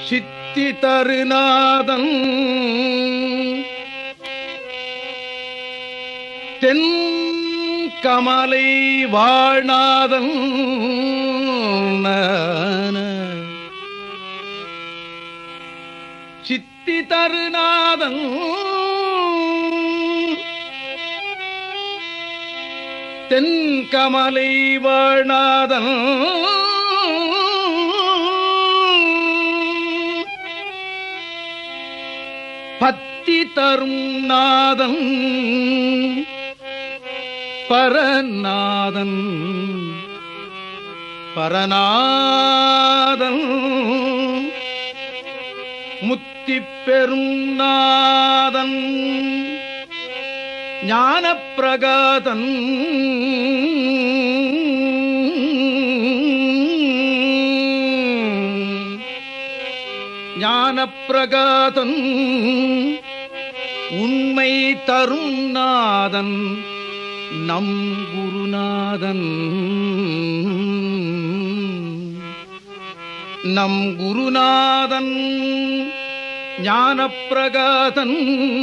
சித்தி தருநாதன் தென் கமலை வாழ்நாதன் சித்தி தருநாதன் தென் கமலை வாழ்நாதன் பத்தி தரும் நாதன் பரநாதன் பரநாதன் முத்தி பெரும் நாதன் ஞானப்பிரகாதன் ஞானப்பிரகாதன் உண்மை தரும் நாதன் நம் குருநாதன் நம் குருநாதன் ஞானப்பிரகாதன்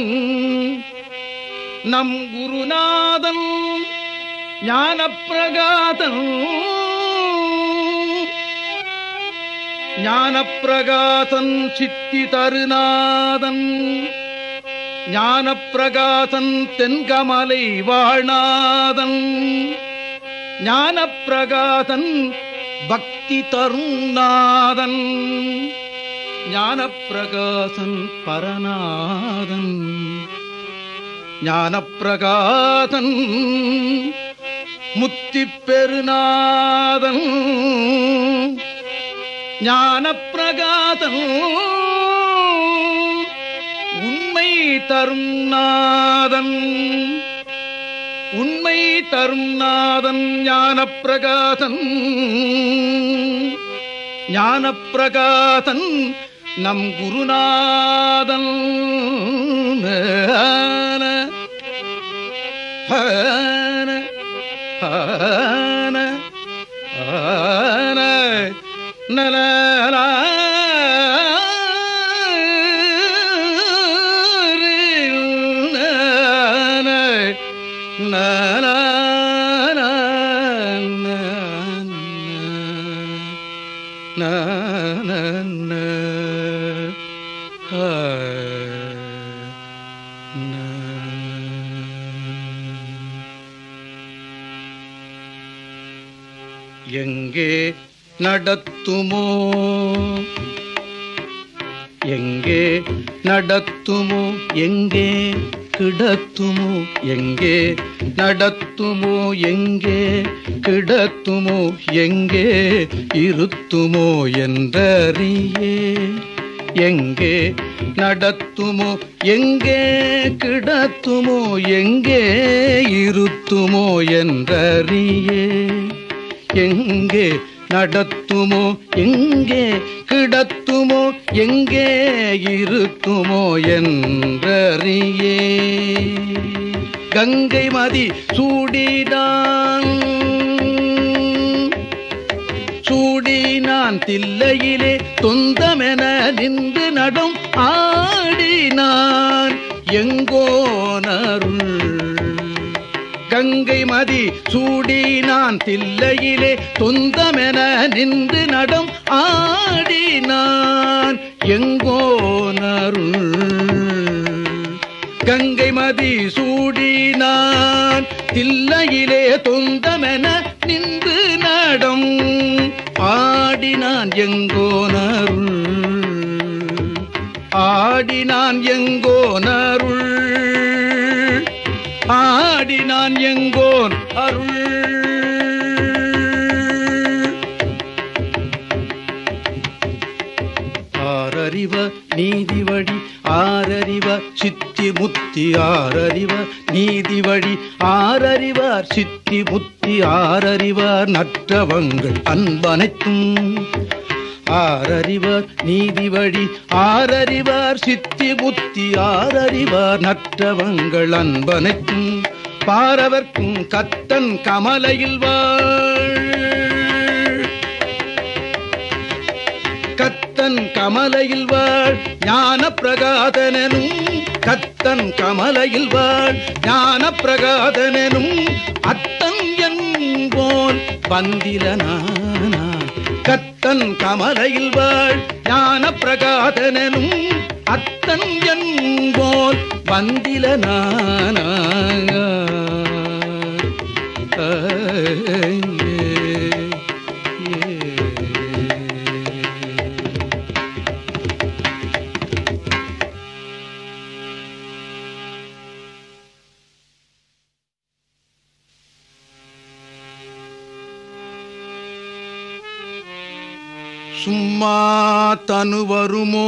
நம் குருநாதன் ஞானப்பிரகாதன் ஞானப்பிரகாசன் சித்தி தருநாதன் ஞானப்பிரகாசன் தென்கமலை வாழ்நாதன் ஞானப்பிரகாசன் பக்தி தரும் நாதன் ஞானப்பிரகாசன் பரநாதன் ஞானப்பிரகாசன் முத்தி பெருநாதன் ஞானப்பிரகாதம் உண்மை தரும் நாதன் உண்மை தரும் நாதன் ஞானப்பிரகாதன் ஞானப்பிரகாதன் நம் குருநாதன் ஹான ஹான ஹான நலலா எங்கே நடத்துமோ எங்கே நடத்துமோ எங்கே கிடத்துமோ எங்கே நடத்துமோ எங்கே கிடத்துமோ எங்கே இருத்துமோ என்றறியே எங்கே நடத்துமோ எங்கே கிடத்துமோ எங்கே இருத்துமோ என்றறியே எங்கே நடத்துமோ எங்கே கிடத்துமோ எங்கே இருத்துமோ என்றறியே கங்கை மதி சூடினான் சூடினான் தில்லையிலே தொந்தமென நின்று நடும் ஆடினான் எங்கோனருள் கங்கை மதி சூடினான் தில்லையிலே தொந்தமென நின்று நடம் ஆடினான் எங்கோனருள் கங்கை மதி சூடினான் தில்லையிலே தொந்தமென நின்று நடம் ஆடினான் எங்கோனருள் ஆடினான் எங்கோனருள் ஆடினான் எங்கோன் அருள் ஆரறிவ நீதி வழி ஆரறிவ சித்தி முத்தி ஆரறிவ நீதி வழி ஆரறிவார் சித்தி முத்தி ஆரறிவார் நற்றவங்கள் அன்பனைத்தும் ஆரறிவார் நீதி வழி ஆரறிவார் சித்தி புத்தி ஆரறிவார் நற்றவங்கள் அன்பனைக்கும் பாரவர்க்கும் கத்தன் கமலையில் வாழ் கத்தன் கமலையில் வாழ் ஞான பிரகாதனும் கத்தன் கமலையில் வாழ் ஞான பிரகாதனும் அத்தன் என்போல் பந்திலனானா கத்தன் கமலையில் வாழ் ஞான பிரகாதனும் அத்தன் என்போல் பந்திலனானா சும்மா தனு வருமோ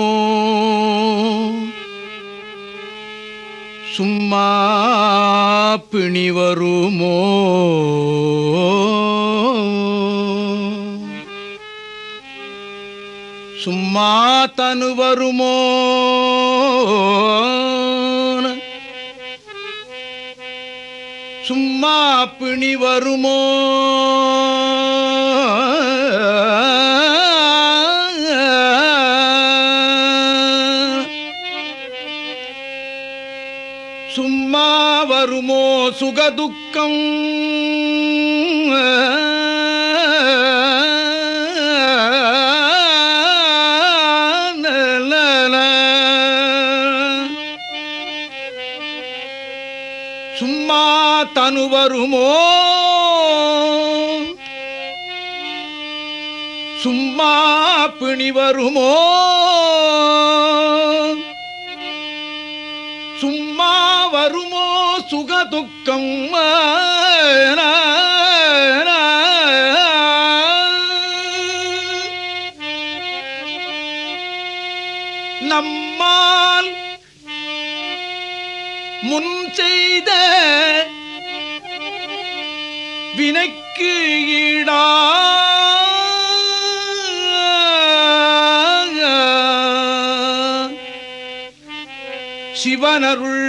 சும்மா பிணி வருமோ சும்மா தனு வருமோ சும்மா பிணி வருமோ சும்மா வருமோ சுகதுக்கம் சும்மா தனு வருமோ சும்மா பிணி வருமோ சும்மா வருமோ சுகதுக்கம் நம்மால் முன் செய்த வினைக்கு ஈடா சிவனருள்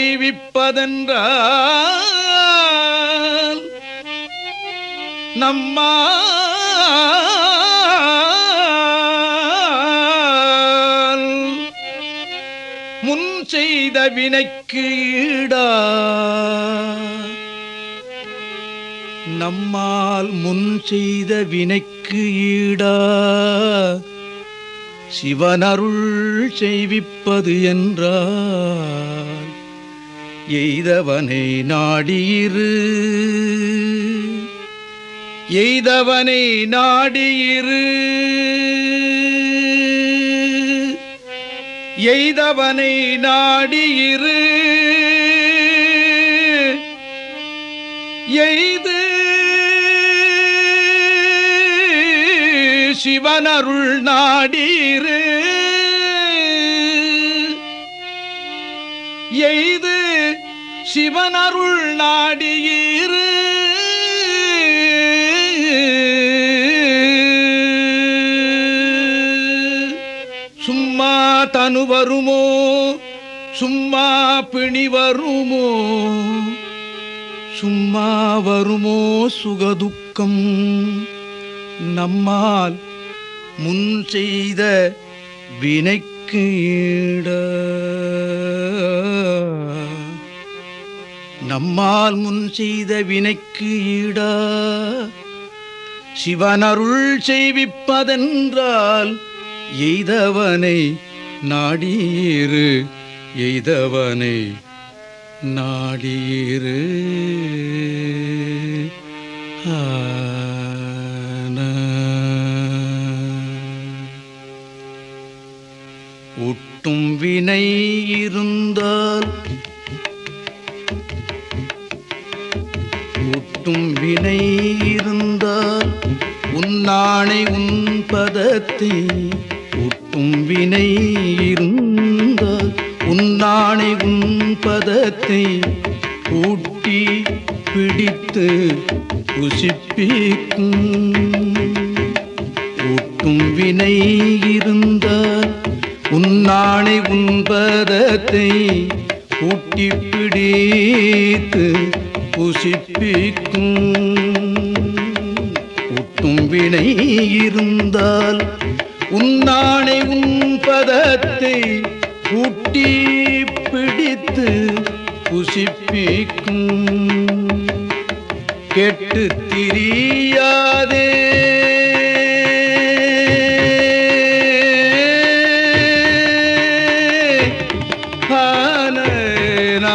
செய்விப்பதென்றால் நம்மால் முன் செய்த வினைக்கு ஈடா நம்மால் முன் செய்த வினைக்கு ஈடா சிவனருள் செய்விப்பது என்றால் எய்தவனை நாடியிரு எய்தவனை நாடியிரு எய்தவனை நாடியிரு எய்து சிவனருள் நாடீரு எய்து சிவனருள் நாடியிரு சும்மா தனு வருமோ சும்மா பிணி வருமோ சும்மா வருமோ சுகதுக்கம் நம்மால் முன் செய்த வினைக்கு ஈட நம்மால் முன் செய்த வினைக்கு ஈடா சிவனருள் செய்விப்பதென்றால் எய்தவனை நாடீரு எய்தவனை நாடீரு ஒட்டும் வினை இருந்தால் ஒட்டும் வினை இருந்தால் உன்னாணை உன் பதத்தை ஒட்டும் வினை இருந்தால் உன்னாணை உன் பதத்தை கூட்டி பிடித்து புசிப்பிக்கும் ஒட்டும் வினை இருந்தால் உன்னாணை உன்பதத்தை கூட்டி பிடித்து புசிப்பிக்கும் ஒட்டும் வினை இருந்தால் உன்னானை உன் பதத்தை கூட்டி பிடித்து புசிப்பிக்கும் கெட்டு திரியாதே ஆனனா.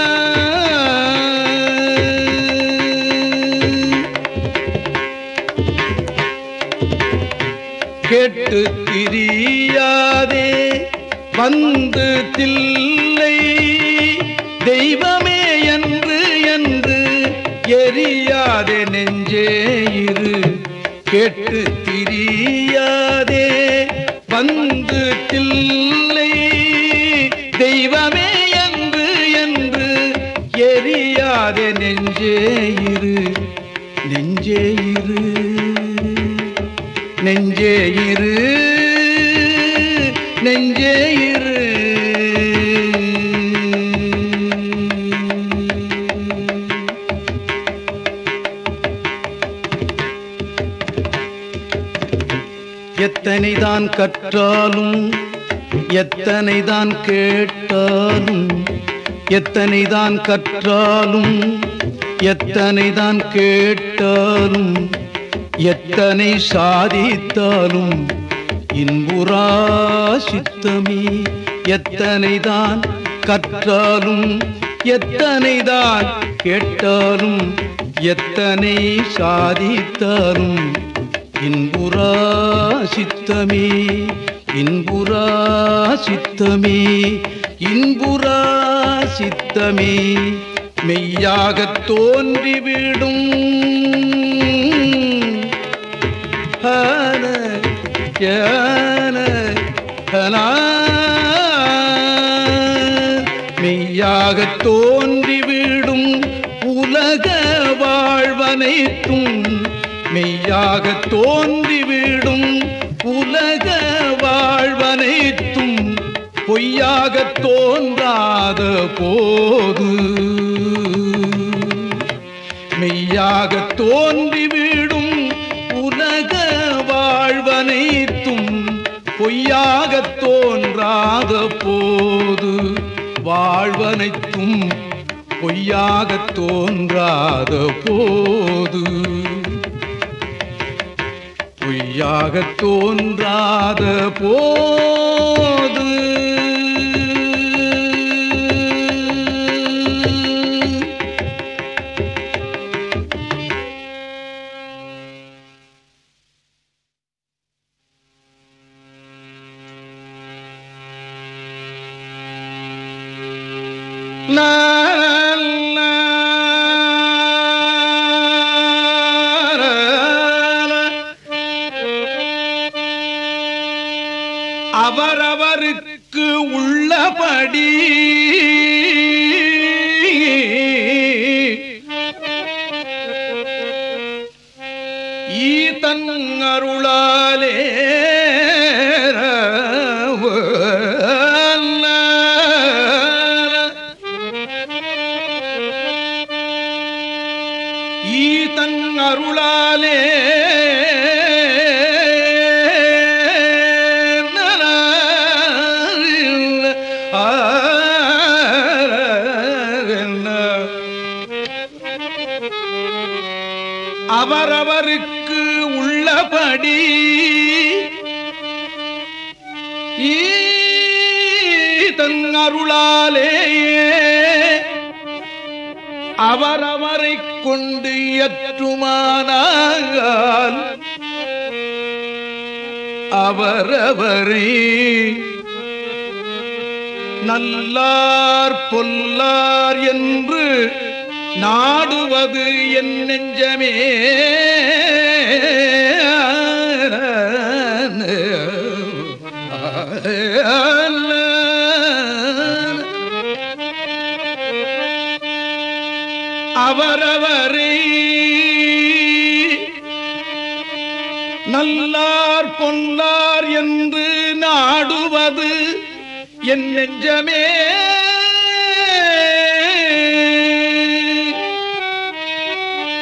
கெட்டு திரியாதே வந்து தில்லை தெய்வமே என்று என்று எரியாதே நெஞ்சே இரு கெட்டு திரியாதே வந்து தில்லை தெய்வமே என்று என்று எரியாதே நெஞ்சே இரு நெஞ்சே இரு நெஞ்சே இரு நெஞ்சே இரு எத்தனைதான் கற்றாலும் எத்தனைதான் கேட்டாலும் எத்தனைதான் கற்றாலும் எத்தனைதான் கேட்டாலும் எத்தனை சாதித்தாலும் இன்புறா சித்தமே எத்தனைதான் கற்றாலும் எத்தனைதான் கேட்டாலும் எத்தனை சாதித்தாலும் இன்புறா சித்தமே இன்புறா சித்தமே இன்புறா சித்தமே மெய்யாகத் தோன்றிவிடும் ஹன யான ஹனா. மெய்யாகத் தோன்றிவிடும் உலக வாழ்வனைத்தும் மெய்யாகத் தோன்றிவிடும் உலக வாழ்வனைத்தும் பொய்யாகத் தோன்றாத போது மெய்யாகத் தோன்றிவிடும் உலக வாழ்வனைத்தும் பொய்யாகத் தோன்றாத போது வாழ்வனைத்தும் பொய்யாகத் தோன்றாத போது பொய்யாகத் தோன்றாத போது அவரவருக்கு உள்ளபடி ஈதன் அருளாலே ஈதன் அருளாலே அவரவருக்கு உள்ளபடி ஈதன் அருளாலேயே அவரவரை கொண்டு இயற்றுமானால் அவரவரே நல்லார் பொல்லார் என்று நாடுவது என் நெஞ்சமே அவரவரே நல்லார் பொல்லார் என்று நாடுவது என் நெஞ்சமே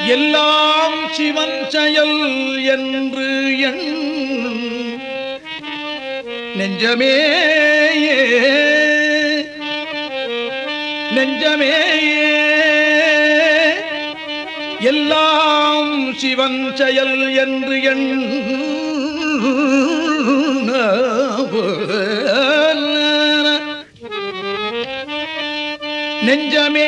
எல்லாம் சிவன் செயல் என்று எண் நெஞ்சமே நெஞ்சமே எல்லாம் சிவன் செயல் என்று எண் நெஞ்சமே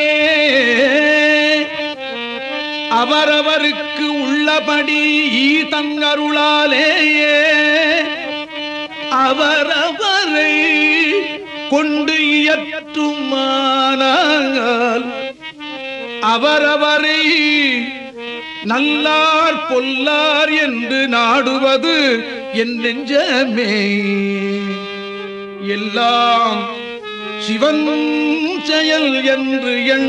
அவரவருக்கு உள்ளபடி ஈதங்கருளாலேயே அவரவரை கொண்டு இயற்றுமானால் அவரவரை நல்லார் பொல்லார் என்று நாடுவது என் நெஞ்சமே எல்லாம் சிவன் செயல் என்று எண்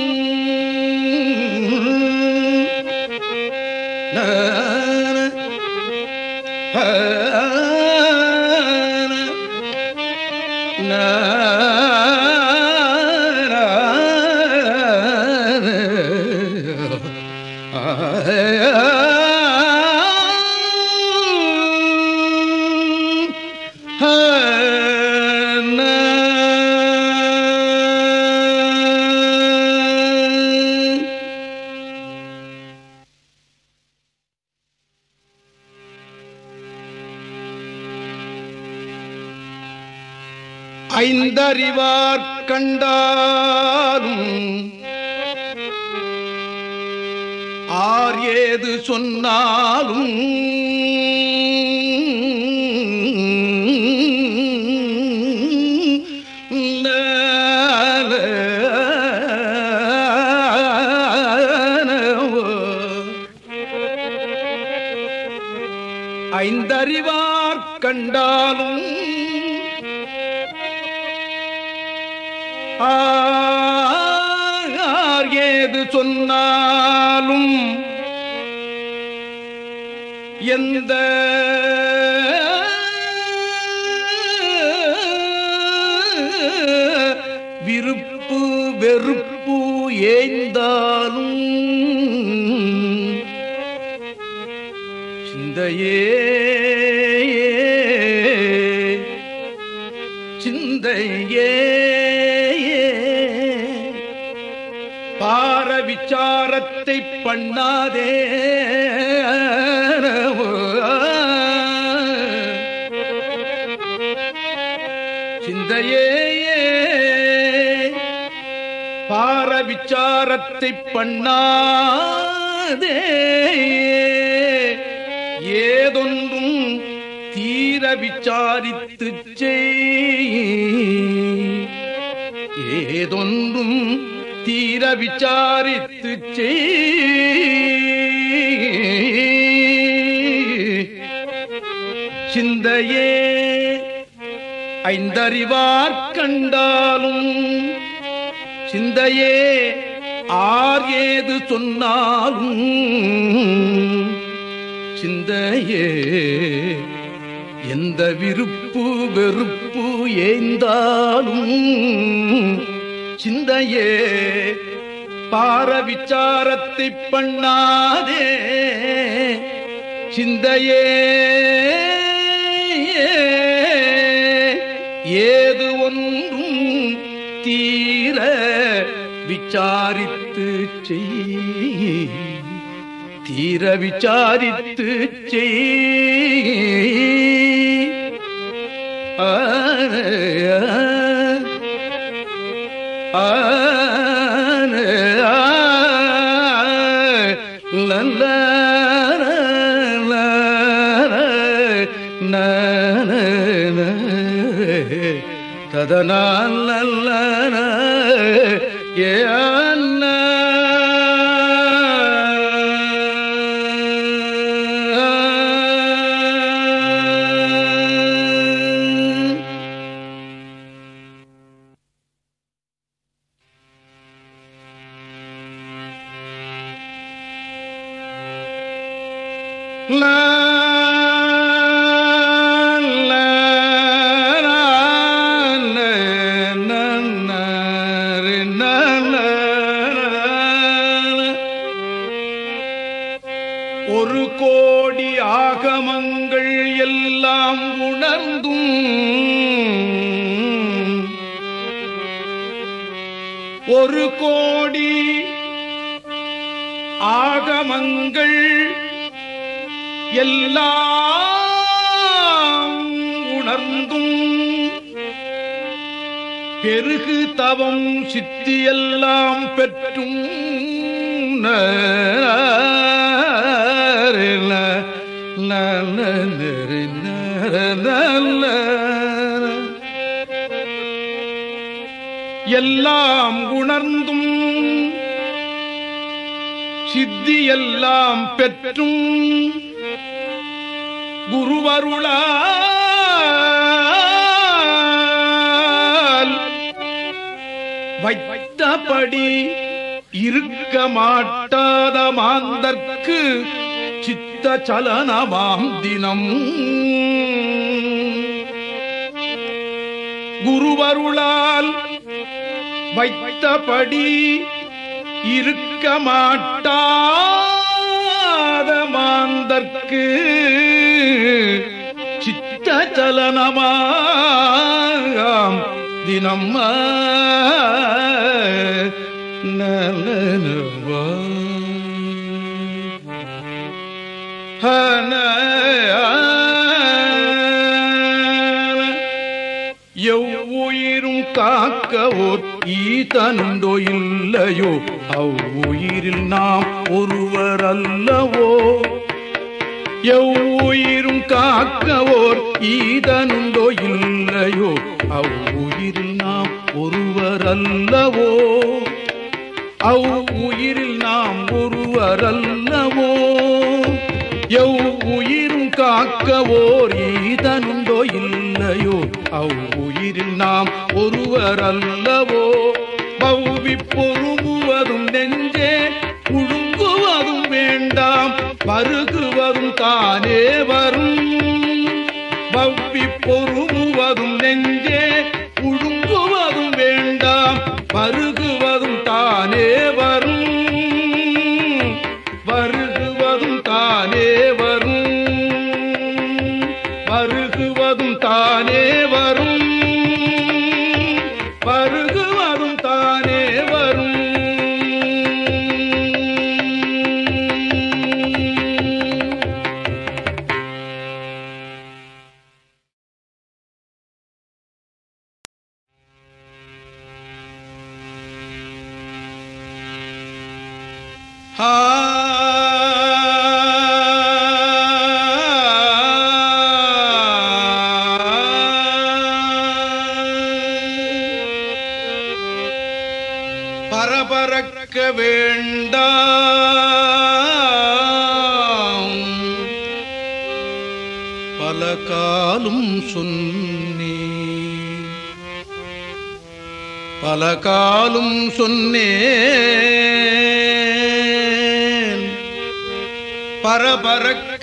ஐந்தறிவார் கண்டாலும் ஆர் ஏது சொன்னாலும் ஐந்தறிவார் கண்டாலும் ஆர் ஏது சொன்னாலும் எந்த விருப்பு வெறுப்பு ஏந்தாலும் சிந்தையே சிந்தையே பார விசாரத்தை பண்ணாதே சிந்தையே பார விசாரத்தை பண்ணாதே ஏதொன்றும் தீர விசாரித்து ஏதொன்றும் தீர விசாரித்து சிந்தையே ஐந்தறிவார் கண்டாலும் சிந்தையே ஆர் ஏது சொன்னாலும் சிந்தையே எந்த விருப்பு வெறுப்பு ஏந்தாலும் சிந்தையே பார விசாரத்தை பண்ணாதே சிந்தையே ஏது ஒன்றும் தீர விசாரித்து செய் தீர விசாரித்து செய் ஆ, ஆ, ஆ, லல்ல, லல்ல, ந, ந, ந, ததனா லல்ல, ந, ஏ அண்ணா. La la la la la la la எல்லாம் உணர்ந்தும் ஒரு கோடி ஆகமங்கள் எல்லாம் உணர்ந்தும் பெருகு தவம் சித்தியெல்லாம் பெற்றும் எல்லாம் உணர்ந்தும் சித்தியெல்லாம் பெற்றும் குருவருளால் வைத்தபடி இருக்க மாட்டாத மாந்தர்க்கு சித்த சலனமாம் தினம் குருவருளால் வைத்தபடி இருக்க மாட்டாத மாந்தர்க்கு சித்த சலனமாம் தினம் நலனுவா எவ்வுயிரும் காக்கவோர் ஈதனுண்டோ இல்லையோ அவ்வுயிரில் நாம் ஒருவர் அல்லவோ எவ்வுயிரும் காக்கவோர் ஈதனுண்டோ இல்லையோ அவ்வுயிரில் நாம் ஒருவர் அல்லவோ அவ்வுயிரில் நாம் ஒருவர் அல்லவோ எவ்வுயிரும் காக்கவோர் ஈதனுண்டோ இல்லையோ அவ்வுயிரில் நாம் ஒருவர் அல்லவோ பௌவி பொறுமுவதும் நெஞ்சே புழுங்குவதும் வேண்டாம் பருகுவதும் தானே வரும் பௌவி பொறுமுவதும் நெஞ்சே புழுங்குவதும் வேண்டாம் பருகுவதும் தானே வரும் வருகுவதும் தானே வரும் வருகுவதும் தானே வரும் வருகுவதும் தானே வரும் பரபரக்க வேண்டாம் பல காலும் சொன்னேன் பல காலும் சொன்னேன் பரபரக்க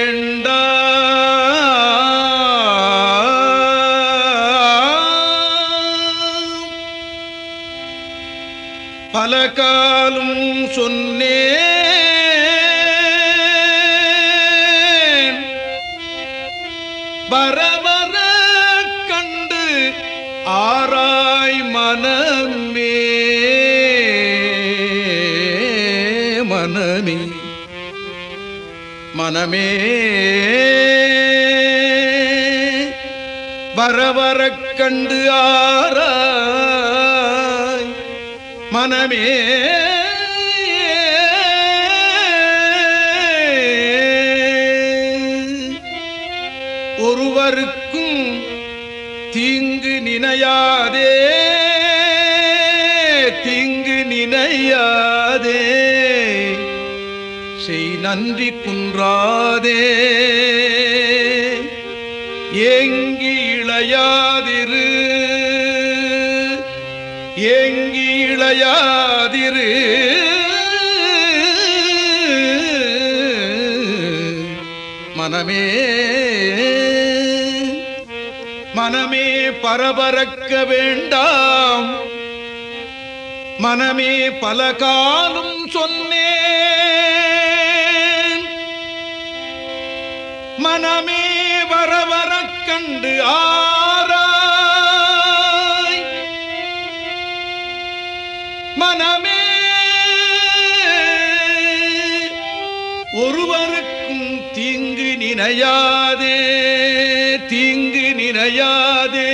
வேண்டாம் பல காலும் சொன்னேன் வரவர கண்டு ஆராய் மனமே மனமே மனமே வரவர கண்டு ஆராய் மனமே ஒருவருக்கும் தீங்கு நினையாதே தீங்கு நினையாதே செய் நன்றி குன்றாதே ஏங்கி இளையாதிரு ஏங்கி இளையாதிரு மனமே மனமே பரபரக்க வேண்டாம் மனமே பல காலும் சொன்னேன் மனமே வர நினையாதே தீங்கு நினையாதே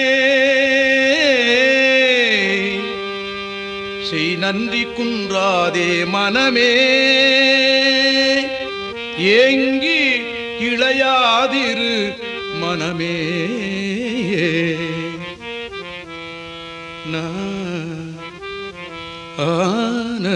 செய் நன்றி குன்றாதே மனமே ஏங்கி இளையாதிரு மனமே நான் ஆன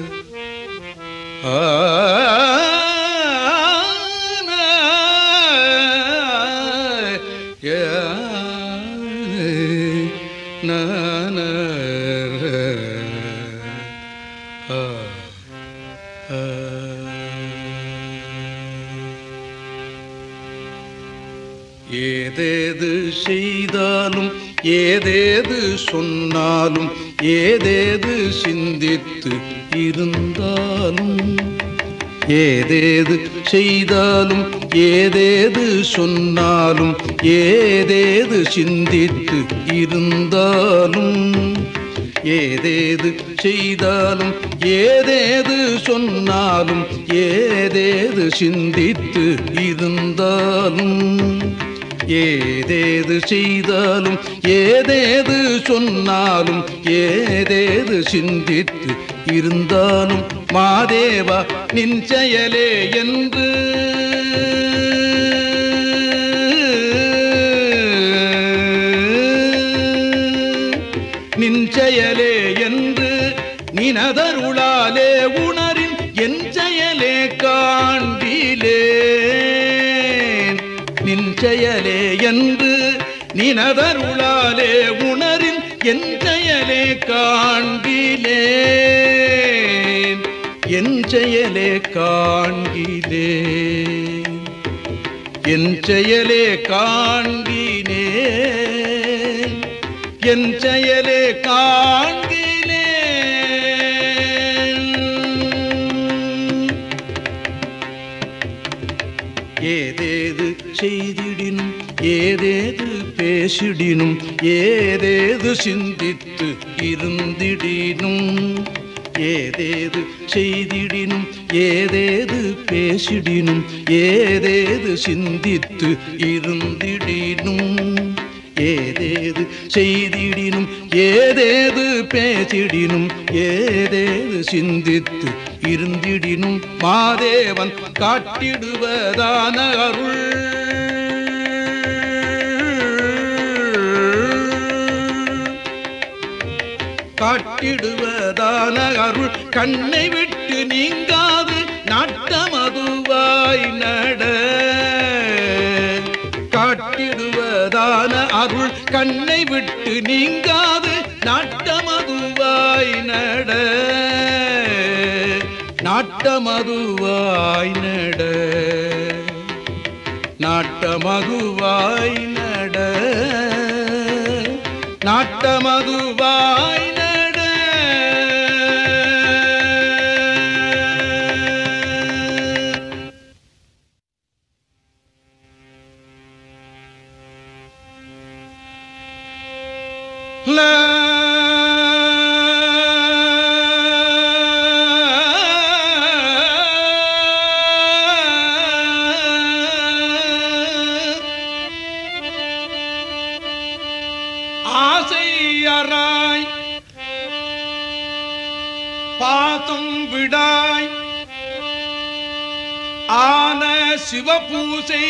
ஏதேது செய்தாலும் ஏதேது சொன்னாலும் ஏதேது சிந்தித்து இருந்தாலும் ஏதேது செய்தாலும் ஏதேது சொன்னாலும் ஏதேது சிந்தித்து இருந்தாலும் ஏதேது செய்தாலும் ஏதேது சொன்னாலும் ஏதேது சிந்தித்து இருந்தாலும் ஏதேது செய்தாலும் ஏதேது சொன்னாலும் ஏதேது சிந்தித்து இருந்தாலும் மாதேவா நின் செயலே என்று நின் செயலே என்று நினதருளாலே உணரின் என் செயலே காண்பிலேன் நின் செயலே என்று நினதருளாலே உணரின் என் செயலே காண்பிலேன் என் செயலே காண்கிலேன் என் செயலே காண்கினேன் என் செயலே காண்கிலேன் ஏதேது செய்திடினும் ஏதேது பேசிடினும் ஏதேது சிந்தித்து இருந்திடினும் ஏதேது செய்திடினும் ஏதேது பேசிடினும் ஏதேது சிந்தித்து இருந்திடினும் ஏதேது செய்திடினும் ஏதேது பேசிடினும் ஏதேது சிந்தித்து இருந்திடினும் மாதேவன் காட்டிடுவதான அருள் காட்டிடுவதான அருள் கண்ணை விட்டு நீங்காது நாட்டமதுவாய் நட காட்டிடுவதான அருள் கண்ணை விட்டு நீங்காது நாட்டமதுவாய் நட நாட்டமதுவாய் நட நாட்டமதுவாய் நட நாட்டமதுவாய் நட ஆசையராய் பாதம் விடாய் ஆன சிவபூசை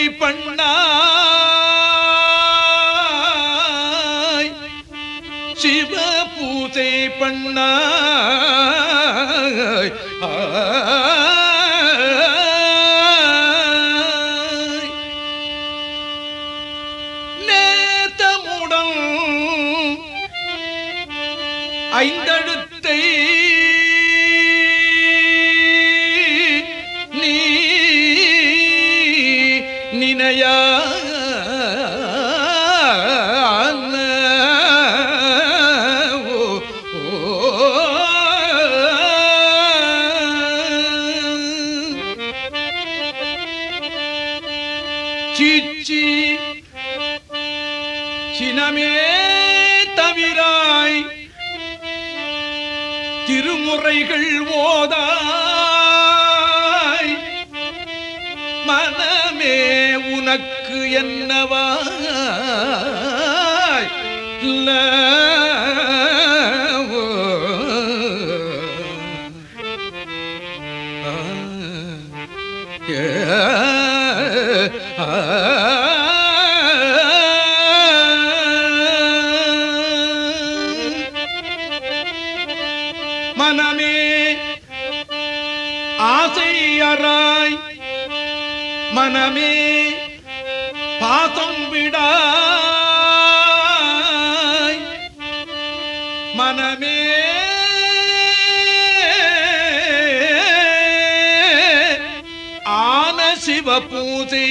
பண்ணாய் சிவபூசை பண்ணாய் ஆய். நேத்தமுடன் ஐந்தழுத்தை நீ நினையா சீச்சி சினமே தவிராய் திருமுறைகள் ஓதாய் மனமே உனக்கு என்னவாய் ல- ஓ. ஆ. ஏ. ஆ. மனமே ஆசையராய் மனமே பாசம் விடாய் மனமே ஆன சிவ பூஜை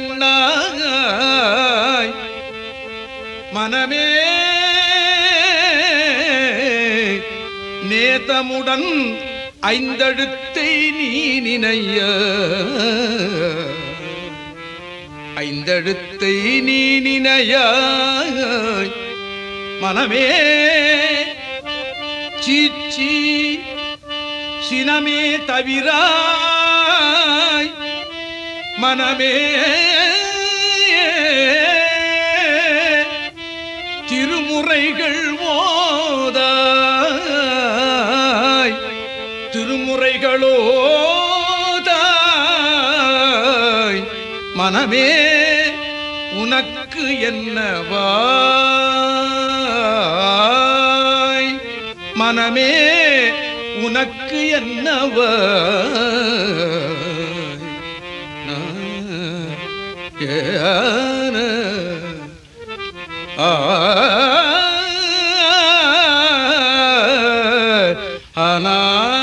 பண்ணாய் மனமே நேதமுடன் ஐந்தெழுத்தை நீ நினைய ஐந்தெழுத்தை நீ நினைய மனமே சீச்சி சினமே தவிராய் மனமே திருமுறைகள் ஓதாய் திருமுறைகளோதாய் மனமே உனக்கு என்னவாய் மனமே உனக்கு என்னவாய் ஏன ஆ ஆனா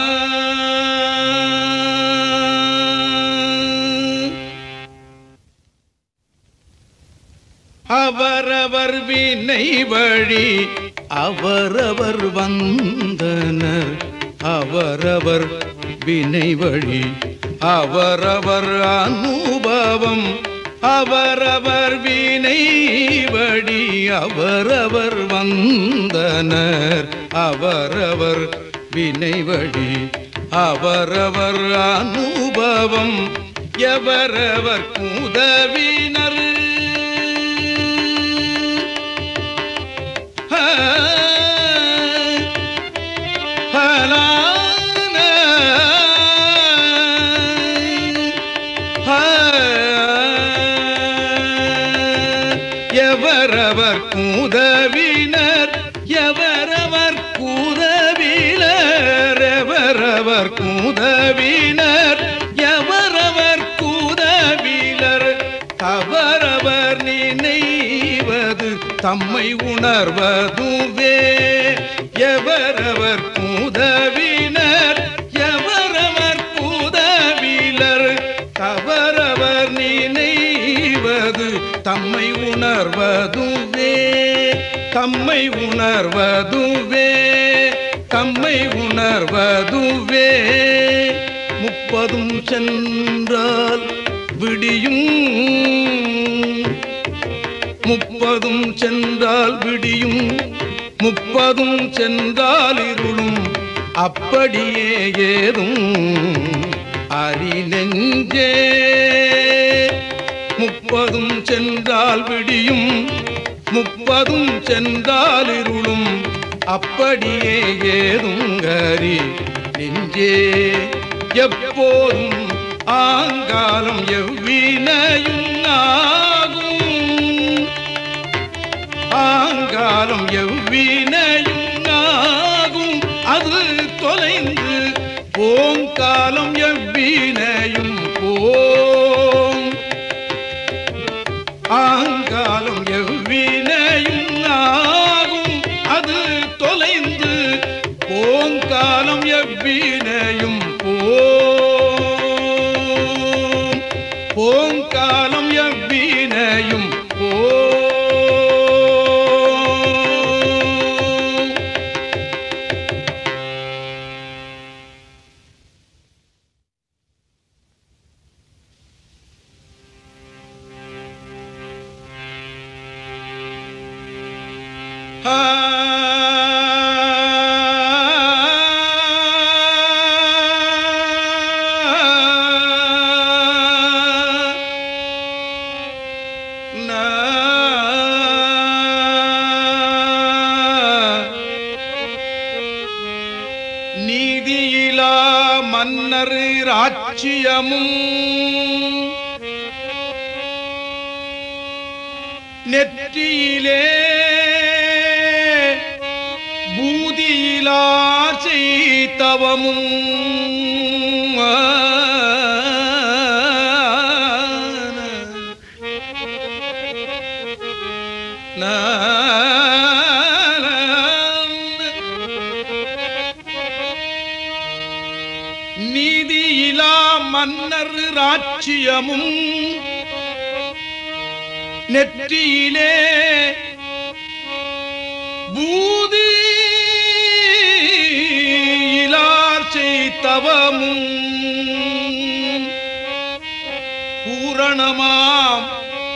அவரவர் வினை வழி அவரவர் வந்தனர் அவரவர் வினை வழி அவரவர் அனுபவம் அவரவர் வினை வழி அவரவர் வந்தனர் அவரவர் வினை வழி அவரவர் அனுபவம் எவரவர் உதவினர் எவரவர் உதவினர் எவரவர் உதவினர் எவரவர் உதவினர் எவரவர் உதவினர் அவரவர் நினைவது தம்மை உணர்வதுவே எவரவர் உதவினர் எவரவர் உதவிலர் அவரவர் நினைவது தம்மை உணர்வதுவே தம்மை உணர்வதுவே தம்மை உணர்வதுவே முப்பதும் சென்றால் விடியும் முப்பதும் சென்றால் விடியும் முப்பதும் சென்றால் இருளும் அப்படியே ஏதும் அறி நெஞ்சே முப்பதும் சென்றால் விடியும் முப்பதும் சென்றால் இருளும் அப்படியே ஏதும் அறி நெஞ்சே எப்போதும் ஆங்காலம் எவ்வினையும் ஆகும் ஆங்காலம் எவ்வினையும் ஆகும் அது தொலைந்து ஓங்காலம் எவ்வினையும் போம் ஆங்காலம் எவ்வினையும் ஆகும் அது தொலைந்து ஓங்காலம் எவ்வினையும் போம் ஓங்காலம் எவ்வினையும் போம் நீதியிலா மன்னர் ராட்சியமும் நெற்றியிலே பூதியிலா செய்தவமும் நீதியிலா மன்னர் ராட்சியமும் நெற்றியிலே பூதி இலார் செய்தவமும் பூரணமாம்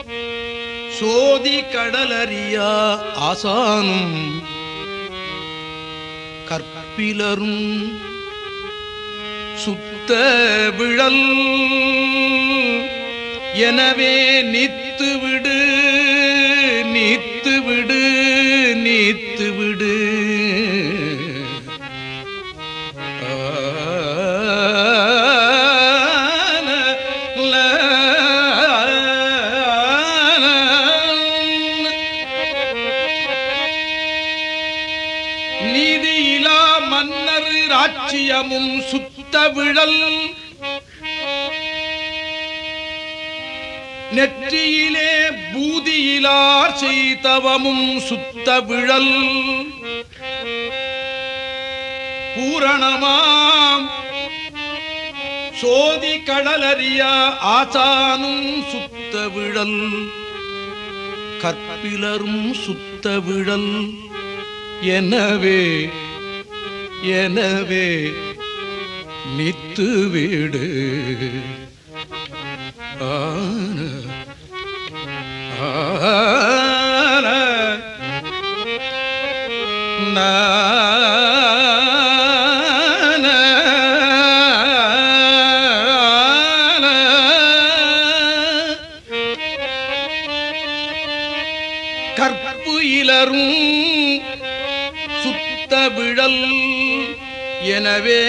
சோதி கடலறியா ஆசானும் கற்பிலரும் சுத்த விழல் எனவே நீத்து விடு நீத்து விடு நீத்து விடு நீதியிலா மன்னர் ராட்சியமும் சுத்த விழல் நெற்றியிலே பூதியிலார் செய்தவமும் சுத்த விழல் பூரணமாம் சோதி கடலறிய ஆசானும் சுத்த விழல் கற்பிலரும் சுத்த விழல் எனவே எனவே நித்து வீடு ஆன ஆன நான கற்பு இலரும் சுத்த விழல் எனவே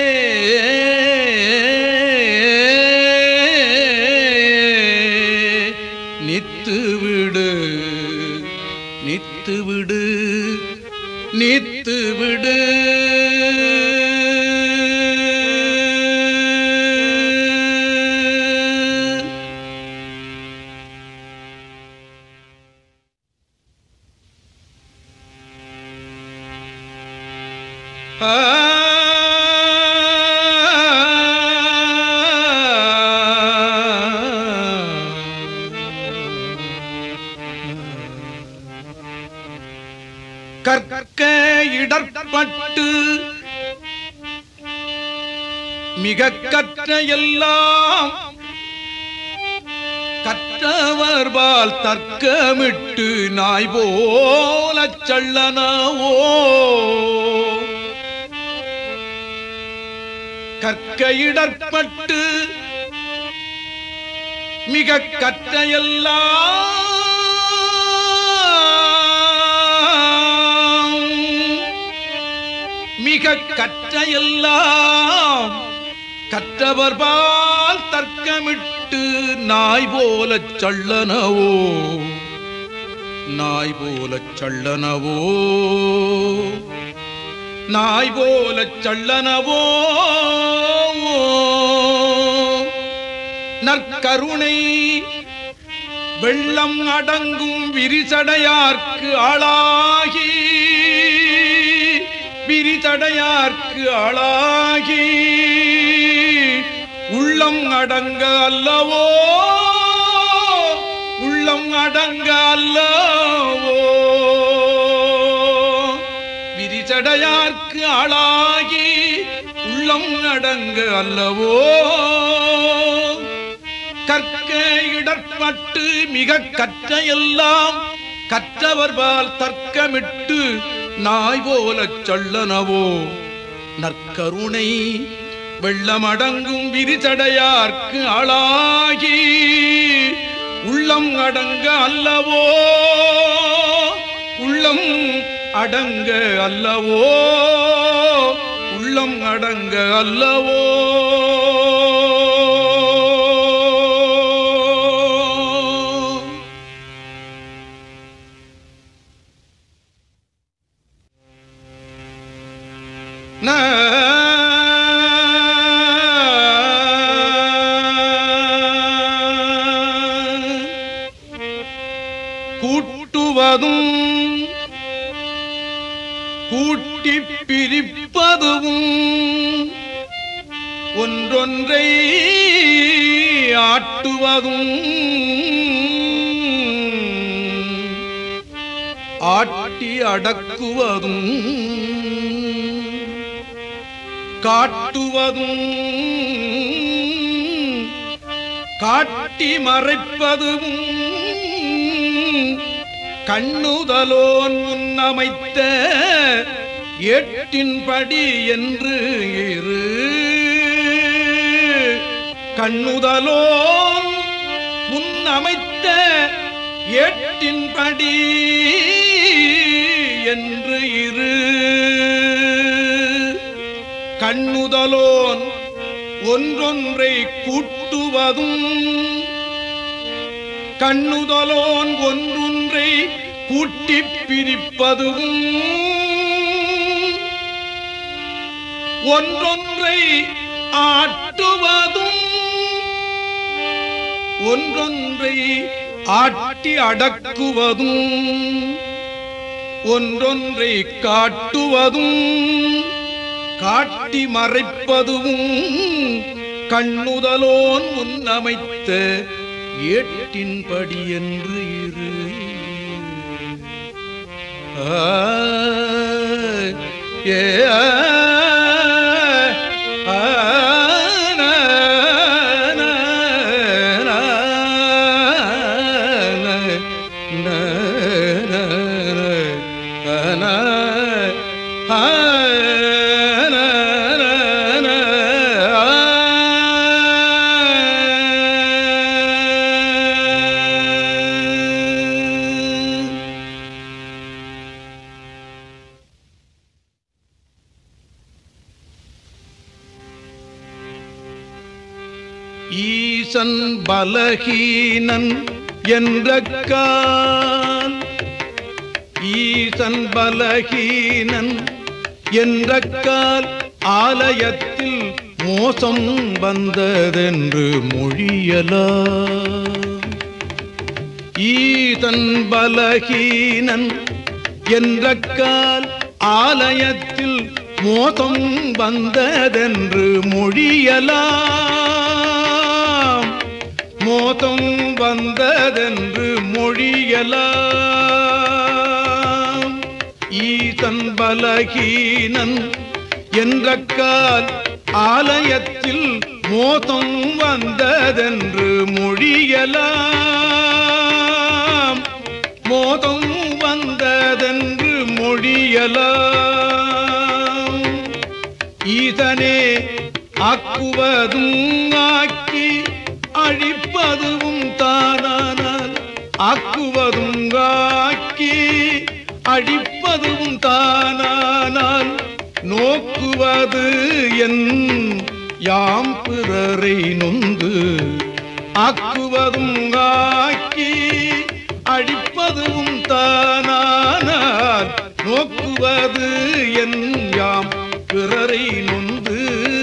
நித்து விடு நித்து விடு நித்து விடு கற்க இடர்பட்டு மிக கற்ற எல்லாம் கற்றவர்பால் தர்க்கமிட்டு நாய் போலச் சள்ளனவோ கற்க இடர்பட்டு மிக கற்ற எல்லாம் மிக கற்ற எல்லாம் கற்றவர்பால் தர்க்கமிட்டு நாய் போலச் சள்ளனவோ நாய் போலச் சள்ளனவோ நாய் போலச் சள்ளனவோ நற்கருணை வெள்ளம் அடங்கும் விரிசடையார்க்கு ஆளாகி விரிசடையார்க்கு ஆளாகி உள்ளம் அடங்க அல்லவோ உள்ளம் அடங்க அல்லவோ விரிசடையார்க்கு ஆளாகி உள்ளம் அடங்க அல்லவோ கற்க இடர்பட்டு மிக கற்ற எல்லாம் கற்றவர்பால் தர்க்கமிட்டு நாய் போலச் சொல்லனவோ நற்கருணை வெள்ளமடங்கும் விரிசடையார்க்கு ஆளாகி உள்ளம் அடங்க அல்லவோ உள்ளம் அடங்க அல்லவோ உள்ளம் அடங்க அல்லவோ கூட்டுவதும் கூட்டி பிரிப்பதும் ஒன்றொன்றை ஆட்டுவதும் ஆட்டி அடக்குவதும் காட்டுவதும் காட்டி மறைப்பதும் கண்ணுதலோன் முன்னமைத்த ஏட்டின்படி என்று இரு கண்ணுதலோன் முன்னமைத்த ஏட்டின்படி என்று இரு கண்ணுதலோன் ஒன்றொன்றை கூட்டுவதும் கண்ணுதலோன் ஒன்றொன்றை கூட்டிப் பிரிப்பதும் ஒன்றொன்றை ஆட்டுவதும் ஒன்றொன்றை ஆட்டி அடக்குவதும் ஒன்றொன்றை காட்டுவதும் காட்டி மறைப்பதும் கண்ணுதலோன் முன்னமைத்த ஏட்டின்படி என்று இரு ஆ, ஏ, ஆ, ஆ, நா, நா, நா, நா, நா, நா, நா, ஆ, நா, நா, நா, ஆ. ஈசன் பலகீனன் என்ற கால் ஈசன் பலகீனன் என்ற கால் ஆலயத்தில் மோசம் வந்ததென்று மொழியலாம் ஈசன் பலகீனன் என்ற கால் ஆலயத்தில் மோசம் வந்ததென்று மொழியலாம் மோசம் வந்ததென்று மொழியலாம் ஈசன் பலகீனன் என்ற கால் ஆலயத்தில் மோசம் வந்ததென்று மொழியலாம் மோதம் வந்ததென்று மொழியலாம் ஈசனே ஆக்குவதும் ஆக்கி அழிப்பதும் தானானால் ஆக்குவதும் ஆக்கி அழிப்பதும் தானானால் நோக்குவது என் யாம் பிறரை நொந்து ஆக்குவதும் ஆக்கி அழிப்பதும் தானானால் நோக்குவது என் யாம் பிறரை நொந்து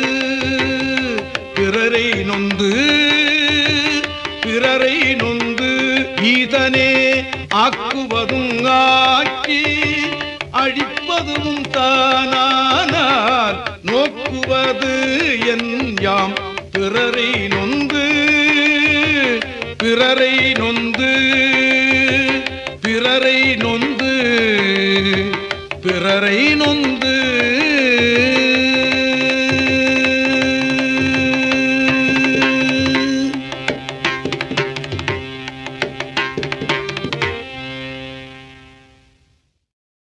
பிறரை நொந்து பிறரை நொந்து ஈதனே ஆக்குவதும் ஆக்கி அழிப்பதும் தானானால் நோக்குவது என் யாம் பிறரை நொந்து பிறரை நொந்து பிறரை நொந்து பிறரை நொந்து